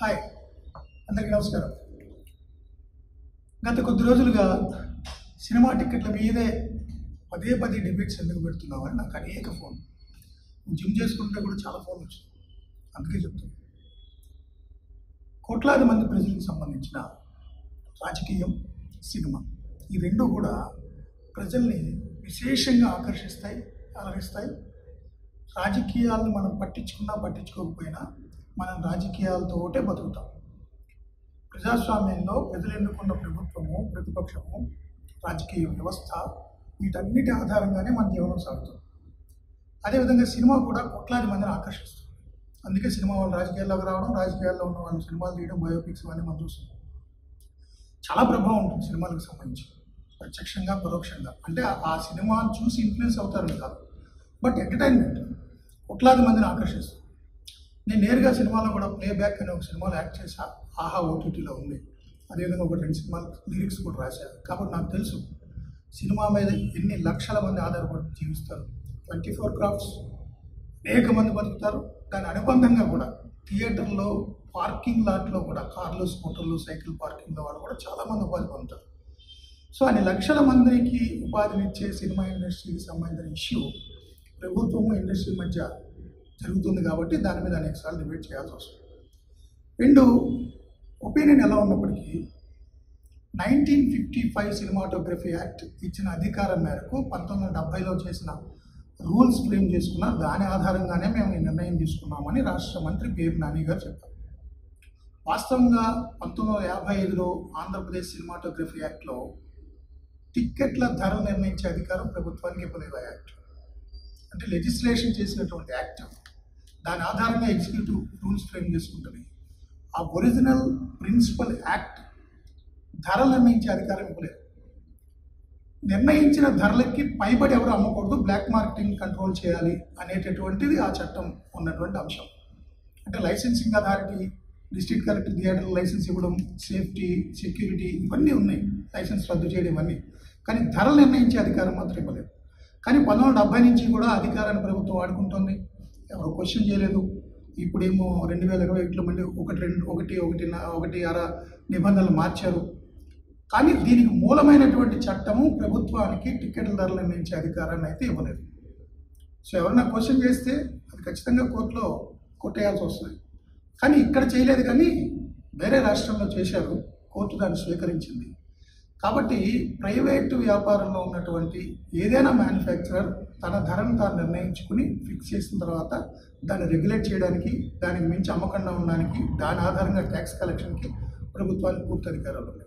hi అందరికీ నమస్కారం గత కొద్ది రోజులుగా సినిమా టికెట్ల మీదే పదే పదే డిబేట్స్ ఎందుకు పెడుతున్నామని నాకు అనేక ఫోన్ జిమ్ చేసుకుంటే కూడా చాలా ఫోన్ వచ్చింది అందుకే చెప్తున్నాను కోట్లాది మంది ప్రజలకు సంబంధించిన రాజకీయం సినిమా ఈ రెండు కూడా ప్రజల్ని విశేషంగా ఆకర్షిస్తాయి అలరిస్తాయి రాజకీయాలను మనం పట్టించుకున్నా పట్టించుకోకపోయినా మనం రాజకీయాలతోటే బతుకుతాం ప్రజాస్వామ్యంలో ప్రజలు ఎన్నుకున్న ప్రభుత్వము ప్రతిపక్షము రాజకీయ వ్యవస్థ వీటన్నిటి ఆధారంగానే మన జీవనం సాగుతుంది అదేవిధంగా సినిమా కూడా కోట్లాది మందిని ఆకర్షిస్తుంది అందుకే సినిమా వాళ్ళు రాజకీయాల్లోకి రావడం రాజకీయాల్లో ఉన్న వాళ్ళు సినిమాలు తీయడం బయోపిక్స్ అన్నీ మనం చూస్తున్నాం చాలా ప్రభావం ఉంటుంది సినిమాలకు సంబంధించి ప్రత్యక్షంగా పరోక్షంగా అంటే ఆ- ఆ సినిమాను చూసి ఇన్ఫ్లుయెన్స్ అవుతారని కాదు బట్ ఎంటర్టైన్మెంట్ కోట్లాది మందిని ఆకర్షిస్తుంది నేను నేరుగా సినిమాలో కూడా ప్లే బ్యాక్ అనే ఒక సినిమాలో యాక్ట్ చేశా ఆహా ఓటీటీలో ఉంది అదేవిధంగా ఒక రెండు సినిమాలు లిరిక్స్ కూడా రాశాను కాబట్టి నాకు తెలుసు సినిమా మీద ఎన్ని లక్షల మంది ఆధారపడి జీవిస్తారు ట్వంటీ ఫోర్ క్రాఫ్ట్స్ అనేక మంది బతుకుతారు దాని అనుబంధంగా కూడా థియేటర్లో పార్కింగ్ లాట్లో కూడా కార్లు స్కూటర్లు సైకిల్ పార్కింగ్లో వాళ్ళు కూడా చాలామంది ఉపాధి పొందుతారు సో అన్ని లక్షల మందికి ఉపాధినిచ్చే సినిమా ఇండస్ట్రీకి సంబంధించిన ఇష్యూ ప్రభుత్వము ఇండస్ట్రీ మధ్య జరుగుతుంది కాబట్టి దాని మీద అనేకసార్లు డిబేట్ చేయాల్సి వస్తుంది రెండు ఒపీనియన్ ఎలా ఉన్నప్పటికీ nineteen fifty five cinematography act ఇచ్చిన అధికారం మేరకు పంతొమ్మిది వందల డెబ్బైలో చేసిన రూల్స్ ఫ్రేమ్ చేసుకున్నారు దాని ఆధారంగానే మేము ఈ నిర్ణయం తీసుకున్నామని రాష్ట్ర మంత్రి పేరు నాని గారు చెప్పారు వాస్తవంగా పంతొమ్మిది వందల యాభై ఐదులో ఆంధ్రప్రదేశ్ సినిమాటోగ్రఫీ యాక్ట్లో టిక్కెట్ల ధర నిర్ణయించే అధికారం ప్రభుత్వానికి ఇవ్వలేదు ఆ యాక్ట్ అంటే లెజిస్లేషన్ చేసినటువంటి యాక్ట్ దాని ఆధారంగా ఎగ్జిక్యూటివ్ రూల్స్ ఫ్రేమ్ చేసుకుంటుంది ఆ ఒరిజినల్ ప్రిన్సిపల్ యాక్ట్ ధరలు నిర్ణయించే అధికారం ఇవ్వలేదు నిర్ణయించిన ధరలకి పైబడి ఎవరు అమ్మకూడదు బ్లాక్ మార్కెటింగ్ కంట్రోల్ చేయాలి అనేటటువంటిది ఆ చట్టం ఉన్నటువంటి అంశం అంటే licensing authority district collector theatre licence ఇవ్వడం సేఫ్టీ సెక్యూరిటీ ఇవన్నీ ఉన్నాయి లైసెన్స్ రద్దు చేయడం ఇవన్నీ కానీ ధరలు నిర్ణయించే అధికారం మాత్రం ఇవ్వలేదు కానీ పంతొమ్మిది వందల డెబ్బై నుంచి కూడా అధికారాన్ని ప్రభుత్వం వాడుకుంటుంది ఎవరు క్వశ్చన్ చేయలేదు ఇప్పుడేమో రెండు వేల ఇరవై ఒకటిలో మళ్ళీ ఒకటి రెండు ఒకటి ఒకటి ఒకటి అర నిబంధనలు మార్చారు కానీ దీనికి మూలమైనటువంటి చట్టము ప్రభుత్వానికి టికెట్ల ధరలు నిర్ణయించే అధికారాన్ని అయితే ఇవ్వలేదు సో ఎవరన్నా క్వశ్చన్ చేస్తే అది ఖచ్చితంగా కోర్టులో కొట్టేయాల్సి వస్తుంది కానీ ఇక్కడ చేయలేదు కానీ వేరే రాష్ట్రంలో చేశారు కోర్టు దాన్ని స్వీకరించింది కాబట్టి ప్రైవేటు వ్యాపారంలో ఉన్నటువంటి ఏదైనా మ్యానుఫ్యాక్చరర్ తన ధరను తాను నిర్ణయించుకుని ఫిక్స్ చేసిన తర్వాత దాన్ని రెగ్యులేట్ చేయడానికి దానికి మించి అమ్మకుండా ఉండడానికి దాని ఆధారంగా ట్యాక్స్ కలెక్షన్కి ప్రభుత్వానికి పూర్తి అధికారాలు ఉన్నాయి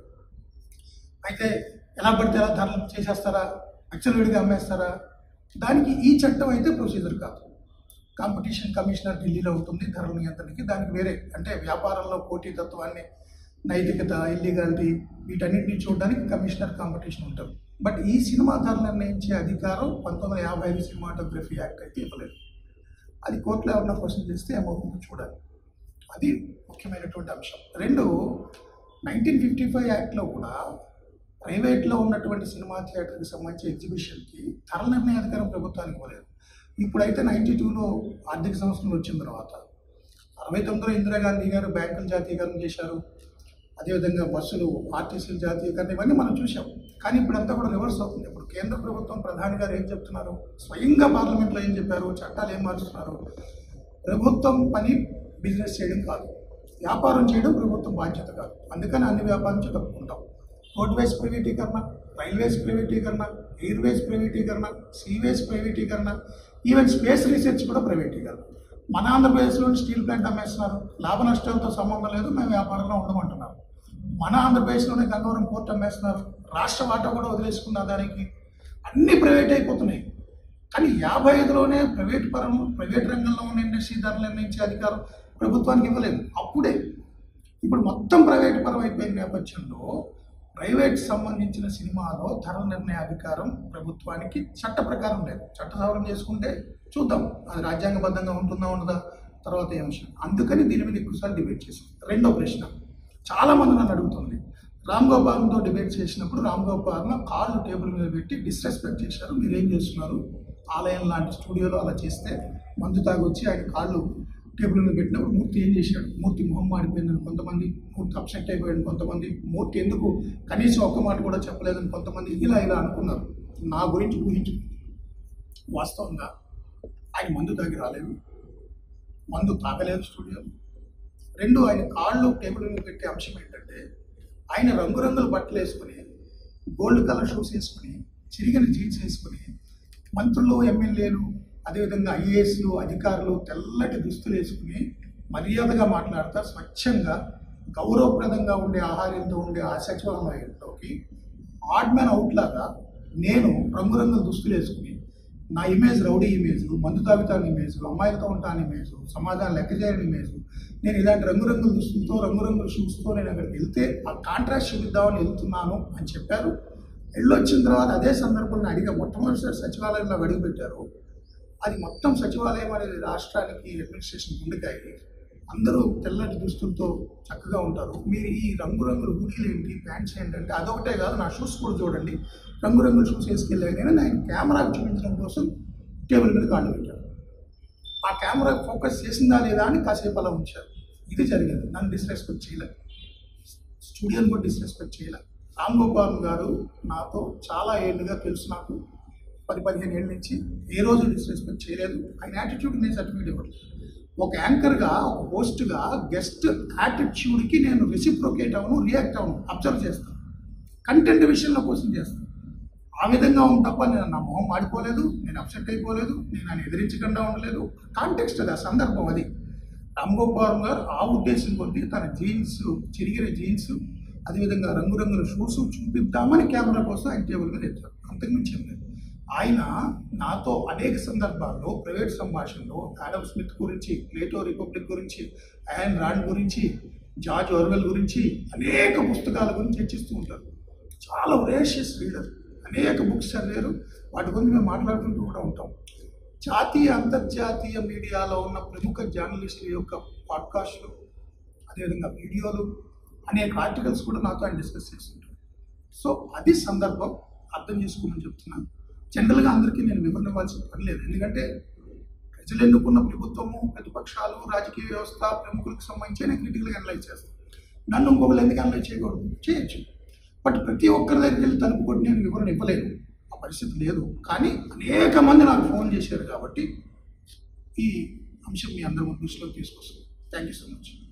అయితే ఎలా పడితే ఎలా ధరలు చేసేస్తారా విడిగా అమ్మేస్తారా దానికి ఈ చట్టం అయితే ప్రొసీజర్ కాదు కాంపిటీషన్ కమిషనర్ ఢిల్లీలో ఉంటుంది ధరల నియంత్రణకి దానికి వేరే అంటే వ్యాపారంలో పోటీతత్వాన్ని నైతికత ఇల్లీగాలిటీ వీటన్నిటిని చూడడానికి కమిషనర్ కాంపిటీషన్ ఉంటారు బట్ ఈ సినిమా ధరలు నిర్ణయించే అధికారం పంతొమ్మిది వందల యాభై ఐదు సినిమాటోగ్రఫీ యాక్ట్ అయితే ఇవ్వలేదు అది కోర్టులో ఎవరన్నా క్వశ్చన్ చేస్తే ఏమవుతుందో చూడాలి అది ముఖ్యమైనటువంటి అంశం రెండు నైన్టీన్ ఫిఫ్టీ ఫైవ్ యాక్ట్లో కూడా ప్రైవేట్లో ఉన్నటువంటి సినిమా థియేటర్కి సంబంధించి ఎగ్జిబిషన్కి ధరల నిర్ణయ అధికారం ప్రభుత్వానికి ఇవ్వలేదు ఇప్పుడైతే నైంటీ టూలో ఆర్థిక సంవత్సరం వచ్చిన తర్వాత అరవై తొమ్మిదిలో ఇందిరాగాంధీ గారు బ్యాంకులు జాతీయకరణ చేశారు అదేవిధంగా బస్సులు ఆర్టీసీలు జాతీయకరణ ఇవన్నీ మనం చూసాం కానీ ఇప్పుడంతా కూడా రివర్స్ అవుతుంది ఇప్పుడు కేంద్ర ప్రభుత్వం ప్రధాని గారు ఏం చెప్తున్నారు స్వయంగా పార్లమెంట్లో ఏం చెప్పారు చట్టాలు ఏం మారుస్తున్నారు ప్రభుత్వం పని బిజినెస్ చేయడం కాదు వ్యాపారం చేయడం ప్రభుత్వం బాధ్యత కాదు అందుకని అన్ని వ్యాపారం నుంచి తప్పుకుంటాం రోడ్వేస్ ప్రైవేటీకరణ రైల్వేస్ ప్రైవేటీకరణ ఎయిర్వేస్ ప్రైవేటీకరణ సీవేస్ ప్రైవేటీకరణ ఈవెన్ స్పేస్ రీసెర్చ్ కూడా ప్రైవేటీకరణ మన ఆంధ్రప్రదేశ్లో స్టీల్ ప్లాంట్ అమ్మేస్తున్నారు లాభ నష్టాలతో సంబంధం లేదు మేము వ్యాపారంలో ఉండమంటున్నారు మన ఆంధ్రప్రదేశ్లోనే గంగవరం పోర్ట్ అమ్మేస్తున్నారు రాష్ట్ర వాటా కూడా వదిలేసుకున్న దానికి అన్నీ ప్రైవేట్ అయిపోతున్నాయి కానీ యాభై ఐదులోనే ప్రైవేట్ పరం ప్రైవేట్ రంగంలో ఉన్న ఇండస్ట్రీ ధరలు నిర్ణయించే అధికారం ప్రభుత్వానికి ఇవ్వలేదు అప్పుడే ఇప్పుడు మొత్తం ప్రైవేట్ పరం అయిపోయిన నేపథ్యంలో ప్రైవేట్ సంబంధించిన సినిమాలో ధర నిర్ణయ అధికారం ప్రభుత్వానికి చట్ట ప్రకారం లేదు చట్ట సవరణ చేసుకుంటే చూద్దాం అది రాజ్యాంగబద్ధంగా ఉంటుందా ఉండదా తర్వాత ఏ అంశం అందుకని దీని మీద ఎక్కువసార్లు డిబేట్ చేశాం రెండో ప్రశ్న చాలామంది నన్ను అడుగుతుంది రామ్ గోపాల్తో డిబేట్ చేసినప్పుడు రామ్ గోపాల్ను కాళ్ళు టేబుల్ మీద పెట్టి డిస్రెస్పెక్ట్ చేశారు మీరు ఏం చేస్తున్నారు ఆలయం లాంటి స్టూడియోలో అలా చేస్తే మందు తాగొచ్చి ఆయన కాళ్ళు టేబుల్ మీద పెట్టినప్పుడు మూర్తి ఏం చేశాడు మూర్తి మొహం మాడిపోయిందని కొంతమంది మూర్తి అప్సెట్ అయిపోయాడు కొంతమంది మూర్తి ఎందుకు కనీసం ఒక్క మాట కూడా చెప్పలేదని కొంతమంది ఇలా ఇలా అనుకున్నారు నా గురించి ఊహించు వాస్తవంగా ఆయన మందు తాగి రాలేదు మందు తాగలేదు స్టూడియో రెండు ఆయన కాళ్ళు టేబుల్ మీద పెట్టే అంశం ఏంటంటే ఆయన రంగురంగుల బట్టలు వేసుకుని గోల్డ్ కలర్ షూస్ వేసుకుని చిరిగిన జీన్స్ వేసుకుని మంత్రులు ఎమ్మెల్యేలు అదేవిధంగా ఐఏఎస్లు అధికారులు తెల్లటి దుస్తులు వేసుకుని మర్యాదగా మాట్లాడతా స్వచ్ఛంగా గౌరవప్రదంగా ఉండే ఆహార్యంతో ఉండే ఆ సచివాలయంలోకి ఆడ్ మ్యాన్ అవుట్ లాగా నేను రంగురంగుల దుస్తులు వేసుకుని నా ఇమేజ్ రౌడీ ఇమేజ్ మందు తాగుతాను ఇమేజ్ అమ్మాయిలతో ఉంటాను ఇమేజ్ సమాజాన్ని లెక్క చేయని ఇమేజ్ నేను ఇలాంటి రంగురంగుల దుస్తులతో రంగురంగుల షూస్తో నేను అక్కడికి వెళ్తే ఆ కాంట్రాస్ట్ చూపిద్దామని వెళ్తున్నాను అని చెప్పారు వెళ్ళొచ్చిన తర్వాత అదే సందర్భంలో అడిగా మొట్టమొదటిసారి సచివాలయంలో అడుగు పెట్టారు అది మొత్తం సచివాలయం అనేది రాష్ట్రానికి అడ్మినిస్ట్రేషన్ ముందుకాయి అందరూ తెల్లటి దుస్తులతో చక్కగా ఉంటారు మీరు ఈ రంగురంగుల హుడీలు ఏంటి ప్యాంట్స్ ఏంటంటే అదొకటే కాదు నా షూస్ కూడా చూడండి రంగురంగుల షూస్ వేసుకెళ్ళాను నేను నేను కెమెరాకు చూపించడం కోసం టేబుల్ మీద కాళ్ళు పెట్టాను ఆ కెమెరా ఫోకస్ చేసిందా లేదా అని కాసేపు అలా ఉంచారు ఇది జరిగింది నన్ను డిస్రెస్పెక్ట్ చేయలేదు స్టూడియోని కూడా డిస్రెస్పెక్ట్ చేయలేదు రామ్ గోపాల్ గారు నాతో చాలా ఏళ్ళుగా తెలుసు నాకు పది పదిహేను ఏళ్ళ నుంచి ఏ రోజు డిస్రెస్పెక్ట్ చేయలేదు ఆయన యాటిట్యూడ్ నేను సర్టిఫికేట్ ఇవ్వలేదు ఒక యాంకర్గా ఒక హోస్ట్గా గెస్ట్ యాటిట్యూడ్కి నేను రెసిప్రోకేట్ అవను రియాక్ట్ అవను అబ్జర్వ్ చేస్తాను కంటెంట్ విషయంలో కోసం చేస్తాను ఆ విధంగా ఉంది తప్ప నేను నా మొహం మాడిపోలేదు నేను అప్సెట్ అయిపోలేదు నేను ఆయన ఎదిరించకుండా ఉండలేదు కాంటెక్స్ట్ అది ఆ సందర్భం అది రామ్ గోపాల్ గారు ఆ ఉద్దేశం కొద్ది తన జీన్స్ చిరిగిన జీన్స్ అదేవిధంగా రంగురంగుల షూస్ చూపిద్దామని కెమెరా కోసం ఆయన టేబుల్ మీద ఎత్తారు అంతకుమించి ఏం లేదు ఆయన నాతో అనేక సందర్భాల్లో ప్రైవేట్ సంభాషణలో ఆడమ్ స్మిత్ గురించి ప్లేటో రిపబ్లిక్ గురించి యాన్ రాండ్ గురించి జార్జ్ ఆర్వెల్ గురించి అనేక పుస్తకాల గురించి చర్చిస్తూ ఉంటారు చాలా ఒరేషియస్ రీడర్ అనేక బుక్స్ చదివారు వాటి గురించి మేము మాట్లాడుకుంటూ కూడా ఉంటాం జాతీయ అంతర్జాతీయ మీడియాలో ఉన్న ప్రముఖ జర్నలిస్టుల యొక్క పాడ్కాస్ట్లు అదేవిధంగా వీడియోలు అనేక ఆర్టికల్స్ కూడా నాతో ఆయన డిస్కస్ చేస్తుంటారు సో అది సందర్భం అర్థం చేసుకోమని చెప్తున్నాను జనరల్గా అందరికీ నేను వివరణ ఇవ్వాల్సిన పని లేదు ఎందుకంటే ప్రజలు ఎన్నుకున్న ప్రభుత్వము ప్రతిపక్షాలు రాజకీయ వ్యవస్థ ప్రముఖులకు సంబంధించి క్రిటికల్గా అనలైజ్ చేస్తాను నన్ను ఇంకొకరు ఎందుకు అనలైజ్ చేయకూడదు చేయొచ్చు బట్ ప్రతి ఒక్కరి దగ్గరికి వెళ్ళి తలుపు కొట్టి నేను వివరణ ఇవ్వలేను ఆ పరిస్థితి లేదు కానీ అనేక మంది నాకు ఫోన్ చేశారు కాబట్టి ఈ అంశం మీ అందరి దృష్టిలోకి తీసుకొస్తాను థ్యాంక్ యూ సో మచ్